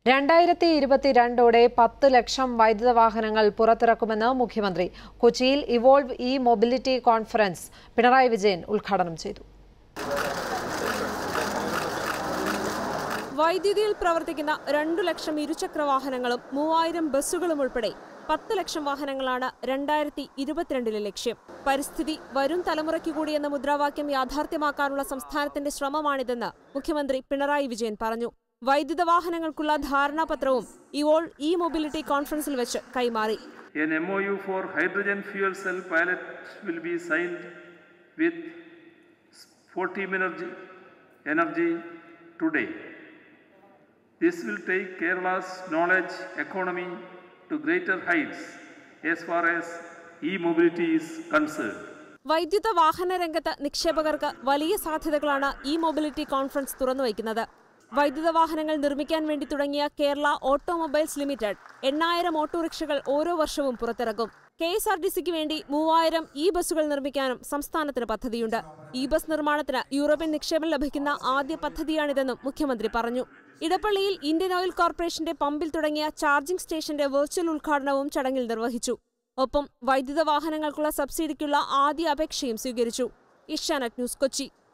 രണ്ടായിരത്തി ഇരുപത്തിരണ്ടോടെ പത്ത് ലക്ഷം വൈദ്യുത വാഹനങ്ങൾ പുറത്തിറക്കുമെന്ന് മുഖ്യമന്ത്രി കൊച്ചിയിൽ evolve e mobility conference Pinarayi Vijayan ഉദ്ഘാടനം ചെയ്തു വൈദ്യുതിയിൽ പ്രവർത്തിക്കുന്ന രണ്ടു ലക്ഷം ഇരുചക്ര വാഹനങ്ങളും മൂവായിരം ബസ്സുകളും ഉൾപ്പെടെ പത്ത് ലക്ഷം വാഹനങ്ങളാണ് രണ്ടായിരത്തി ഇരുപത്തിരണ്ടിലെ ലക്ഷ്യം പരിസ്ഥിതി വരും തലമുറയ്ക്ക് കൂടി എന്ന മുദ്രാവാക്യം യാഥാർത്ഥ്യമാക്കാനുള്ള സംസ്ഥാനത്തിന്റെ ശ്രമമാണിതെന്ന് മുഖ്യമന്ത്രി പിണറായി വിജയൻ പറഞ്ഞു വൈദ്യുത വാഹനങ്ങൾക്കുള്ള ധാരണാപത്രവും ഇവോൾ ഇ മൊബിലിറ്റി കോൺഫറൻസിൽ വെച്ച് കൈമാറി An MOU for hydrogen fuel cell pilots will be signed with Sporteam Energy, Energy today. This will take Kerala's knowledge economy to greater heights as far as e-mobility is concerned. വൈദ്യുത വാഹന രംഗത്ത് നിക്ഷേപകർക്ക് വലിയ സാധ്യതകളാണ് E mobility conference തുറന്നുവയ്ക്കുന്നത് വൈദ്യുത വാഹനങ്ങൾ നിർമ്മിക്കാൻ വേണ്ടി തുടങ്ങിയ കേരള ഓട്ടോമൊബൈൽസ് ലിമിറ്റഡ് എണ്ണായിരം ഓട്ടോറിക്ഷകൾ ഓരോ വർഷവും പുറത്തിറക്കും കെ എസ് ആർ ടി സിക്ക് വേണ്ടി മൂവായിരം ഇ ബസ്സുകൾ നിർമ്മിക്കാനും സംസ്ഥാനത്തിന് പദ്ധതിയുണ്ട് ഇ ബസ് നിർമ്മാണത്തിന് യൂറോപ്യൻ നിക്ഷേപം ലഭിക്കുന്ന ആദ്യ പദ്ധതിയാണിതെന്നും മുഖ്യമന്ത്രി പറഞ്ഞു ഇടപ്പള്ളിയിൽ ഇന്ത്യൻ ഓയിൽ കോർപ്പറേഷന്റെ പമ്പിൽ തുടങ്ങിയ ചാർജിംഗ് സ്റ്റേഷന്റെ വെർച്വൽ ഉദ്ഘാടനവും ചടങ്ങിൽ നിർവഹിച്ചു ഒപ്പം വൈദ്യുത വാഹനങ്ങൾക്കുള്ള സബ്സിഡിക്കുള്ള ആദ്യ അപേക്ഷയും സ്വീകരിച്ചു ഇഷ്യാനെറ്റ് ന്യൂസ് കൊച്ചി